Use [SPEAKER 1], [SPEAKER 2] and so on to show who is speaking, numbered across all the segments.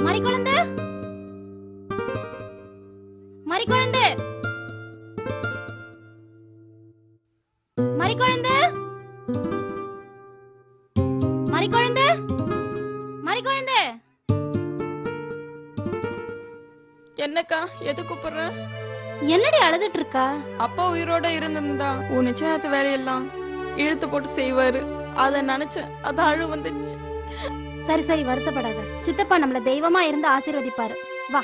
[SPEAKER 1] மறிக்குழந்து மறிக்குழந்து மறிக்குழந்து மறிக்குழந்து மறிக்குழந்து
[SPEAKER 2] என்னக்கா எது கூப்பிடுற
[SPEAKER 1] என்னடி அழுதுட்டு இருக்கா
[SPEAKER 2] அப்பா உயிரோட இருந்திருந்தா உன் நிச்சயத்து வேலையெல்லாம் இழுத்து போட்டு செய்வாரு அத நினைச்சேன் அது அழு வந்துச்சு
[SPEAKER 1] சரி சரி வருத்தப்படாத சித்தப்பா நம்மள தெய்வமா இருந்து ஆசீர்வதிப்பாரு வா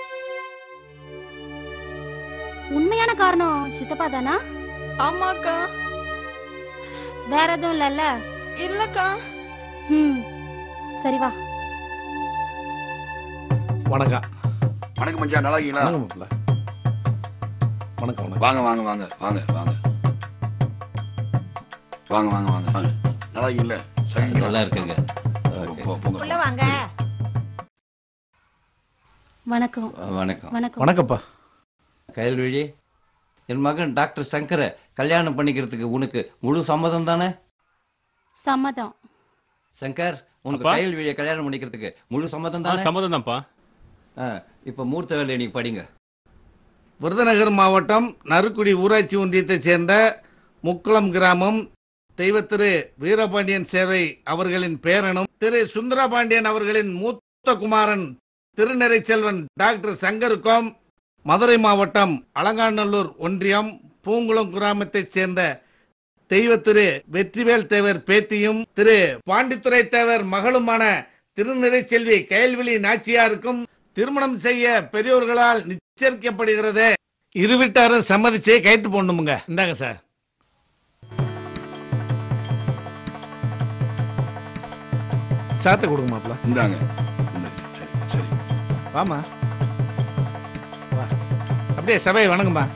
[SPEAKER 1] உண்மையான காரணம் சித்தப்பா தானா
[SPEAKER 2] ஆமாக்கா
[SPEAKER 1] வேற எதுவும் இல்லல்ல
[SPEAKER 2] இல்லக்கா
[SPEAKER 1] ம் சரி வா
[SPEAKER 3] வணக்கம்
[SPEAKER 4] வணக்கம் மச்சான் நல்லா இருக்கீங்களா
[SPEAKER 3] வணக்கம் மாப்பிள்ள வணக்கம் வணக்கம்
[SPEAKER 4] வாங்க வாங்க வாங்க வாங்க வாங்க வாங்க வாங்க வாங்க வாங்க நல்லா இருக்கீங்களா சரி
[SPEAKER 5] நல்லா இருக்குங்க
[SPEAKER 4] போ- போங்க
[SPEAKER 6] உள்ள வாங்க
[SPEAKER 1] வணக்கம்
[SPEAKER 5] வணக்கம்
[SPEAKER 1] வணக்கம்
[SPEAKER 3] வணக்கம்ப்பா
[SPEAKER 5] கயல்விழி என் மகன் டாக்டர் சங்கரை கல்யாணம் பண்ணிக்கிறதுக்கு உனக்கு முழு சம்மதம் தானே
[SPEAKER 1] சம்மதம்
[SPEAKER 5] சங்கர் உனக்கு
[SPEAKER 7] அப்பா?
[SPEAKER 5] கயல்விழியை கல்யாணம் பண்ணிக்கிறதுக்கு முழு சம்மதம்
[SPEAKER 7] ஆ
[SPEAKER 5] தானே
[SPEAKER 7] சம்மதம் தான்ப்பா
[SPEAKER 5] ஆ, இப்ப மூர்த்த வேலையை நீங்க படிங்க
[SPEAKER 3] விருதுநகர் மாவட்டம் நறுக்குடி ஊராட்சி ஒன்றியத்தைச் சேர்ந்த முக்குளம் கிராமம் தெய்வத்திரு வீரபாண்டியன் சேவை அவர்களின் பேரனும் திரு சுந்தரபாண்டியன் அவர்களின் மூத்த குமாரன் திருநிறைச்செல்வன் டாக்டர் சங்கருக்கும் மதுரை மாவட்டம் அலங்காநல்லூர் ஒன்றியம் பூங்குளம் கிராமத்தைச் சேர்ந்த தெய்வத்திரு வெற்றிவேல் தேவர் பேத்தியும் திரு பாண்டித்துரை தேவர் மகளுமான திருநிறைச்செல்வி கயல்விழி நாச்சியாருக்கும் திருமணம் செய்ய பெரியோர்களால் நிச்சயிக்கப்படுகிறது இரு வீட்டாரும் சம்மதிச்சே கைத்து போடணுமுங்க இந்தாங்க சார் சாத்த கொடுங்க மாப்பிள
[SPEAKER 4] இந்தாங்க இந்தாங்க. சரி சரி
[SPEAKER 3] வாமா வா அப்படியே சபை வணங்குமா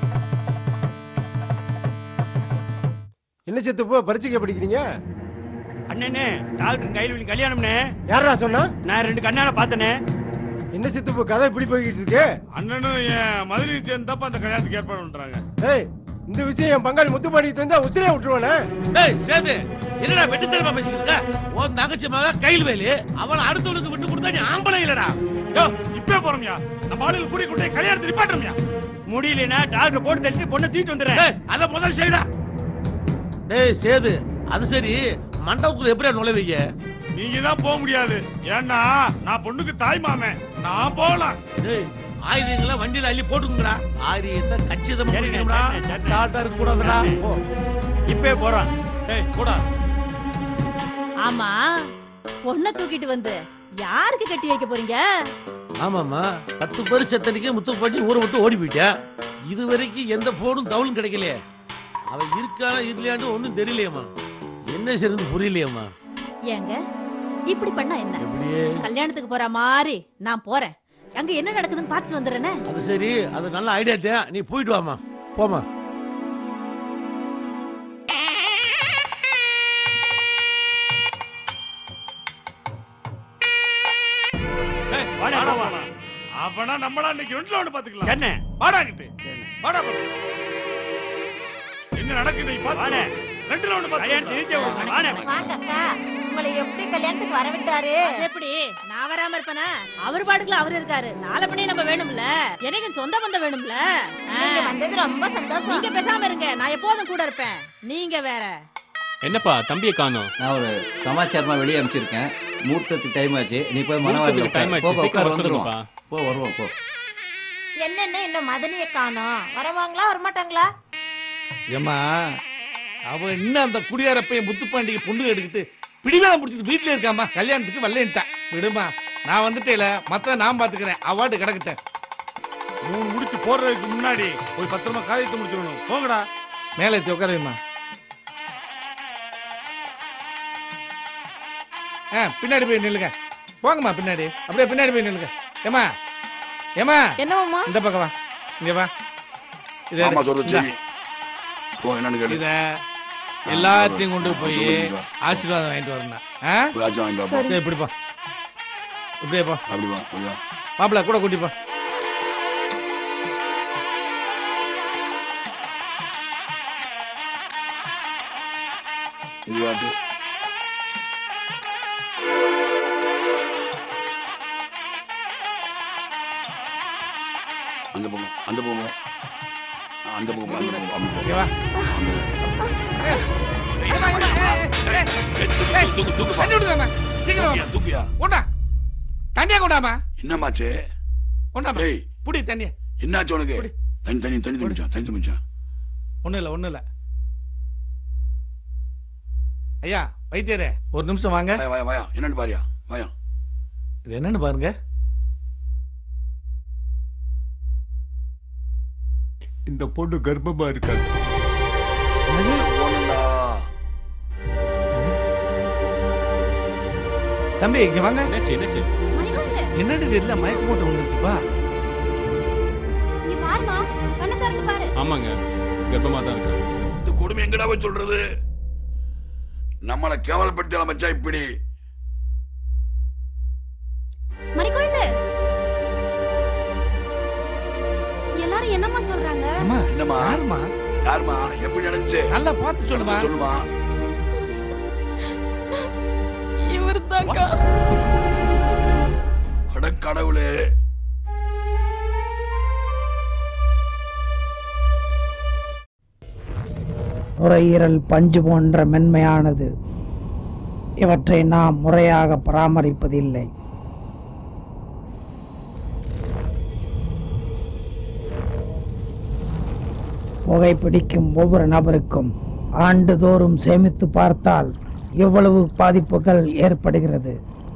[SPEAKER 8] என்ன சித்தப்போ பரீட்சைக்கு படிக்கிறீங்க
[SPEAKER 9] அண்ணனே டாக்டர் கையில் கல்யாணம்னே
[SPEAKER 8] யாரா சொன்னா
[SPEAKER 9] நான் ரெண்டு கண்ணால பார்த்தனே
[SPEAKER 8] என்ன சித்தப்போ கதை இப்படி போய்கிட்டு இருக்கு
[SPEAKER 10] அண்ணனும் என் மதுரையை சேர்ந்தப்ப அந்த கல்யாணத்துக்கு ஏற்பாடு பண்றாங்க
[SPEAKER 8] ஏய் இந்த விஷயம் என் பங்காளி முத்துப்பாடி தந்தா உசிரே விட்டுருவானே
[SPEAKER 11] டேய் சேது என்னடா வெட்டித்தனமா பேசிக்கிட்டு இருக்க உன் தங்கச்சி மக கையில் வேலு அவளை அடுத்தவனுக்கு விட்டு கொடுத்தா நீ ஆம்பளை இல்லடா
[SPEAKER 10] யோ இப்பே போறோம்யா நம்ம ஆளுகள் கூடி கூட்டி கல்யாணத்தை நிப்பாட்டுறோம்யா
[SPEAKER 9] முடியலனா டாக்டர் போட்டு தள்ளிட்டு பொண்ணை தூக்கிட்டு வந்துடுறேன்
[SPEAKER 11] டேய் அத முதல் செய்டா டேய் சேது அது சரி மண்டபத்துக்குள்ள எப்படியா நுழைவீங்க
[SPEAKER 10] நீங்க தான் போக முடியாது ஏன்னா நான் பொண்ணுக்கு தாய் மாமன் நான் போகலாம்
[SPEAKER 11] டேய் ஆயுதங்களை வண்டியில அள்ளி போட்டுக்குங்கடா ஆரியத்தை கச்சிதமா
[SPEAKER 9] சரிண்ணே,
[SPEAKER 11] பண்ணிக்கணும்டா
[SPEAKER 9] சரிண்ணே, சரிண்ணே.
[SPEAKER 11] சால்ட்டா இருக்க கூடாதுடா போ
[SPEAKER 9] இப்பே போறான்
[SPEAKER 10] டேய் போடா
[SPEAKER 6] ஆமா பொண்ணை தூக்கிட்டு வந்து யாருக்கு கட்டி வைக்க போறீங்க
[SPEAKER 11] ஆமாம்மா பத்து பேர் செத்தடிக்க முத்து பாட்டி ஊரை விட்டு ஓடி போயிட்டா இது வரைக்கும் எந்த போனும் தவளும் கிடைக்கலையே அவ இருக்கானா இல்லையான்னு ஒன்றும் தெரியலையேம்மா என்ன செய்யறது புரியலையேம்மா
[SPEAKER 6] ஏங்க இப்படி பண்ணா என்ன
[SPEAKER 11] எப்படியே
[SPEAKER 6] கல்யாணத்துக்கு போற மாதிரி நான் போறேன் அங்க என்ன நடக்குதுன்னு பாத்துட்டு வந்துடுறேனே
[SPEAKER 11] அது சரி அது நல்ல ஐடியா தான் நீ போயிட்டு வாமா போமா
[SPEAKER 10] டேய்
[SPEAKER 9] வாடா,
[SPEAKER 10] வாடா
[SPEAKER 9] வா.
[SPEAKER 10] வாடா அப்பனா நம்மளா இன்னைக்கு ரெண்டுல ஒண்ணு பாத்துக்கலாம்
[SPEAKER 9] சென்னை
[SPEAKER 10] வாடா கிட்டு வாடா பாத்து. என்ன நடக்குது நீ பாத்து
[SPEAKER 9] வாடா.
[SPEAKER 10] ரெண்டுல ஒண்ணு
[SPEAKER 9] கல்யாணத்தை
[SPEAKER 10] பாத்து
[SPEAKER 9] நிறுத்தி விடுங்க. வாடா.
[SPEAKER 6] வாங்க அக்கா உங்களை எப்படி கல்யாணத்துக்கு வர விட்டாரு எப்படி நான் வராம இருப்பேனா அவர் பாட்டுக்குள்ள அவர் இருக்காரு நாளை பண்ணி நம்ம வேணும்ல எனக்கு சொந்த பந்தம் வேணும்ல நீங்க வந்தது ரொம்ப சந்தோஷம் நீங்க பேசாம இருங்க நான் எப்போதும் கூட இருப்பேன் நீங்க வேற
[SPEAKER 7] என்னப்பா தம்பியை காணோம்
[SPEAKER 5] நான் ஒரு சமாச்சாரமா வெளியே அனுப்பிச்சிருக்கேன் மூர்த்தத்துக்கு டைம் ஆச்சு நீ போய் மனவாதி
[SPEAKER 7] மூர்த்தத்துக்கு time
[SPEAKER 5] உட்காரு.
[SPEAKER 7] ஆச்சு.
[SPEAKER 5] போ, போ,
[SPEAKER 7] சீக்கிரம்
[SPEAKER 5] உட்காரு
[SPEAKER 7] வர
[SPEAKER 5] வந்துருவோம்
[SPEAKER 7] சொல்லுங்கப்பா.
[SPEAKER 5] போ வருவோம் போ
[SPEAKER 6] என்னென்ன இன்னும் மதனிய காணோம் வரவாங்களா வரமாட்டாங்களா
[SPEAKER 3] ஏம்மா அவ இன்னும் அந்த குடியாரப்பைய முத்துப்பாண்டிக்கு பொண்ணு எடுக்கிட்டு பிடிவாதம் பிடிச்சிட்டு வீட்டுல இருக்காமா கல்யாணத்துக்கு வரலேன்ட்டான் விடுமா நான் வந்துட்டேல மத்த நான் பாத்துக்கிறேன் அவார்டு கிடக்கட்டேன்
[SPEAKER 10] மூணு முடிச்சு போடுறதுக்கு முன்னாடி போய் பத்திரமா காரியத்தை முடிச்சிடணும் போங்கடா
[SPEAKER 3] மேலே ஏத்தி உட்காருமா ஆ பின்னாடி போய் நில்லுங்க போங்கம்மா பின்னாடி அப்படியே பின்னாடி போய் நில்லுங்க ஏமா ஏமா
[SPEAKER 2] என்னவாம்மா
[SPEAKER 3] இந்த பக்கம் வா இங்க வா இத
[SPEAKER 4] ஆமா
[SPEAKER 3] எடு.
[SPEAKER 4] சொல்றது
[SPEAKER 3] இந்தா.
[SPEAKER 4] சரி போ என்னன்னு கேளு
[SPEAKER 3] இத எல்லாத்தையும் கொண்டு போய்
[SPEAKER 4] சொல்லுங்க.
[SPEAKER 3] ஆசீர்வாதம் வாங்கிட்டு வரணும் ஆ
[SPEAKER 4] போய் ஆச்சும் வாங்கிட்டு வா, போ.
[SPEAKER 3] சரி இப்படி போ இப்படியே போ
[SPEAKER 4] அப்படி வா அப்படி வா
[SPEAKER 3] மாப்பிள்ள கூட கூட்டி போ
[SPEAKER 4] இங்க வாட்டு அந்த பக்கம் அந்த பக்கம் அந்த பக்கம் அந்த பக்கம் அப்படி போ.
[SPEAKER 3] இங்க வா
[SPEAKER 4] ஏய், ஏய், தூக்கு, தூக்கு,
[SPEAKER 3] தண்ணி
[SPEAKER 4] தூக்கு,
[SPEAKER 3] விடுதாமா சீக்கிரம்
[SPEAKER 4] தூக்கியா, தூக்கியா
[SPEAKER 3] கொண்டா தண்ணியா கொண்டாமா
[SPEAKER 4] என்னமாச்சு
[SPEAKER 3] கொண்டாமா
[SPEAKER 4] ஏய்
[SPEAKER 3] புடி தண்ணிய
[SPEAKER 4] என்னாச்சு உனக்கு தண்ணி தண்ணி தண்ணி தம்பிச்சான் தண்ணி தம்பிச்சான்
[SPEAKER 3] ஒண்ணும் இல்ல ஒண்ணும் இல்ல ஐயா வைத்தியரே ஒரு நிமிஷம் வாங்க
[SPEAKER 4] வாயா வாயா வாயா என்னன்னு பாரியா வாயா
[SPEAKER 3] இது என்னன்னு பாருங்க
[SPEAKER 10] இந்த பொண்ணு கர்ப்பமா இருக்காது
[SPEAKER 4] போனண்டா
[SPEAKER 3] தம்பி இங்க வாங்க
[SPEAKER 7] என்னாச்சு என்னாச்சு
[SPEAKER 1] மணிக்கூண்டு
[SPEAKER 3] என்னன்னு தெரியல மயக்க போட்டு வந்துருச்சுப்பா
[SPEAKER 1] இங்க பாருமா கண்ணை திறந்து பாரு
[SPEAKER 7] ஆமாங்க கர்ப்பமா தான் இருக்கா
[SPEAKER 4] இந்த கொடுமை எங்கடா போய் சொல்றது நம்மளை கேவலப்படுத்தலாம் மச்சா இப்படி
[SPEAKER 1] மணிக்கூண்டு எல்லாரும் என்னம்மா சொல்றாங்க
[SPEAKER 3] அம்மா
[SPEAKER 4] என்னம்மா
[SPEAKER 3] யாரும்மா
[SPEAKER 4] யாருமா எப்படி நடந்துச்சு
[SPEAKER 3] நல்லா பார்த்து சொல்லுமா
[SPEAKER 4] சொல்லுமா
[SPEAKER 2] இவர் தான்க்கா
[SPEAKER 4] அட கடவுளே
[SPEAKER 12] நுரையீரல் பஞ்சு போன்ற மென்மையானது இவற்றை நாம் முறையாக பராமரிப்பதில்லை புகைப்பிடிக்கும் ஒவ்வொரு நபருக்கும் ஆண்டுதோறும் சேமித்து பார்த்தால் எவ்வளவு பாதிப்புகள் ஏற்படுகிறது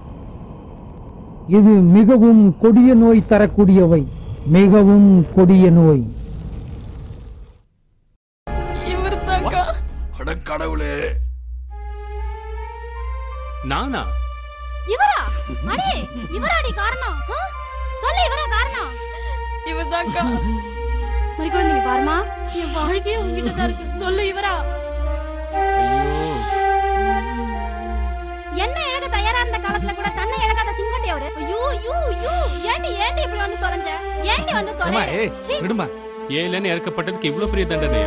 [SPEAKER 12] இது மிகவும் கொடிய நோய் தரக்கூடியவை மிகவும் கொடிய நோய்
[SPEAKER 2] இவர் தான்க்கா
[SPEAKER 4] அட கடவுளே
[SPEAKER 7] நானா
[SPEAKER 1] இவரா அடே இவராடி காரணம் ஆ? சொல்லு இவரா காரணம்
[SPEAKER 2] இவர் தான்க்கா
[SPEAKER 1] மணிக்கூண்டு பாருமா என் வாழ்க்கையே உங்ககிட்ட தான் இருக்கு சொல்லு இவரா
[SPEAKER 7] ஐயோ
[SPEAKER 1] என்ன இழக்க தயாரா இருந்த காலத்துல கூட தன்னை இழக்காத சிங்கண்டி அவரு ஐயோ ஐயோ ஐயோ ஏண்டி ஏண்டி இப்படி வந்து தொலைஞ்ச ஏண்டி வந்து
[SPEAKER 3] அம்மா
[SPEAKER 1] தொலை
[SPEAKER 3] ஏய்
[SPEAKER 1] சீ,
[SPEAKER 3] விடுமா
[SPEAKER 7] ஏலன்னு இறக்கப்பட்டதுக்கு இவ்வளவு பெரிய தண்டனையா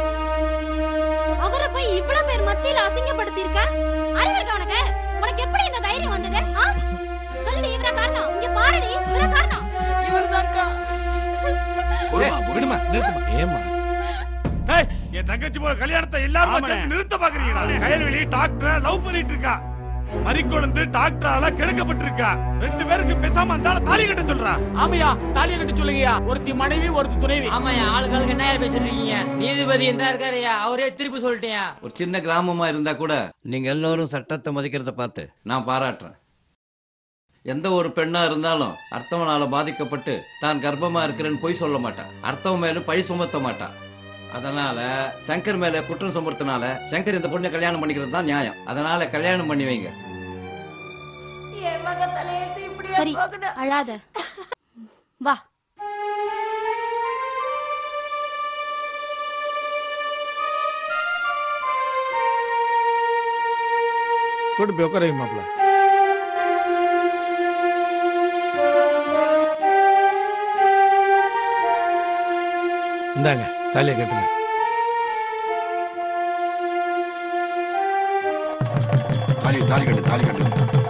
[SPEAKER 1] அவரை போய் இவ்வளவு பேர் மத்தியில அசிங்கப்படுத்தி இருக்க அறிவு இருக்கா உனக்கு உனக்கு எப்படி இந்த தைரியம் வந்தது ஆ? சொல்லுடி இவரா காரணம் இங்க பாருடி இவரா காரணம்
[SPEAKER 2] இவர் தான்க்கா
[SPEAKER 4] பொறுமா
[SPEAKER 3] ஏய்,
[SPEAKER 4] பொறுமா
[SPEAKER 3] விடுமா நிறுத்துமா ஏமா
[SPEAKER 10] ஏய், என் தங்கச்சி போய் கல்யாணத்தை எல்லாரும்
[SPEAKER 9] ஆமாண்ணே.
[SPEAKER 10] சேர்ந்து நிறுத்த பாக்குறீங்களா கயல்வெளி டாக்டரை லவ் பண்ணிட்டு இருக்கா மறிக்கொழுந்து டாக்டரால கெடுக்கப்பட்டிருக்கா ரெண்டு பேருக்கு பேசாம அந்த ஆளை தாலி கட்ட சொல்றா
[SPEAKER 13] ஆமையா தாலியை கட்டி சொல்லுங்கயா ஒருத்தி மனைவி ஒருத்தி துணைவி
[SPEAKER 14] ஆமாயா ஆளுகளுக்கு என்ன பேசுறீங்க நீதிபதி எந்த இருக்காருயா அவரே திருப்பி சொல்லிட்டேன்
[SPEAKER 5] ஒரு சின்ன கிராமமா இருந்தா கூட நீங்க எல்லோரும் சட்டத்தை மதிக்கிறத பார்த்து நான் பாராட்டுறேன் எந்த ஒரு பெண்ணா இருந்தாலும் அர்த்தவனால பாதிக்கப்பட்டு தான் கர்ப்பமா இருக்கிறேன்னு பொய் சொல்ல மாட்டான் அர்த்தவன் மேலும் பழி சுமத்த மாட்டான் அதனால சங்கர் மேல குற்றம் சுமத்துனால சங்கர் இந்த பொண்ணை கல்யாணம் பண்ணிக்கிறது தான் நியாயம் அதனால கல்யாணம் பண்ணி வைங்க
[SPEAKER 6] என் மக தலையெழுத்து இப்படியே
[SPEAKER 1] சரி
[SPEAKER 6] போகணும்
[SPEAKER 1] அழாத வா
[SPEAKER 3] கூட்டு போய் உட்கார மாப்பிள்ள இந்தாங்க தாலியை கட்டுங்க
[SPEAKER 4] தாலி தாலி கட்டு தாலி கட்டு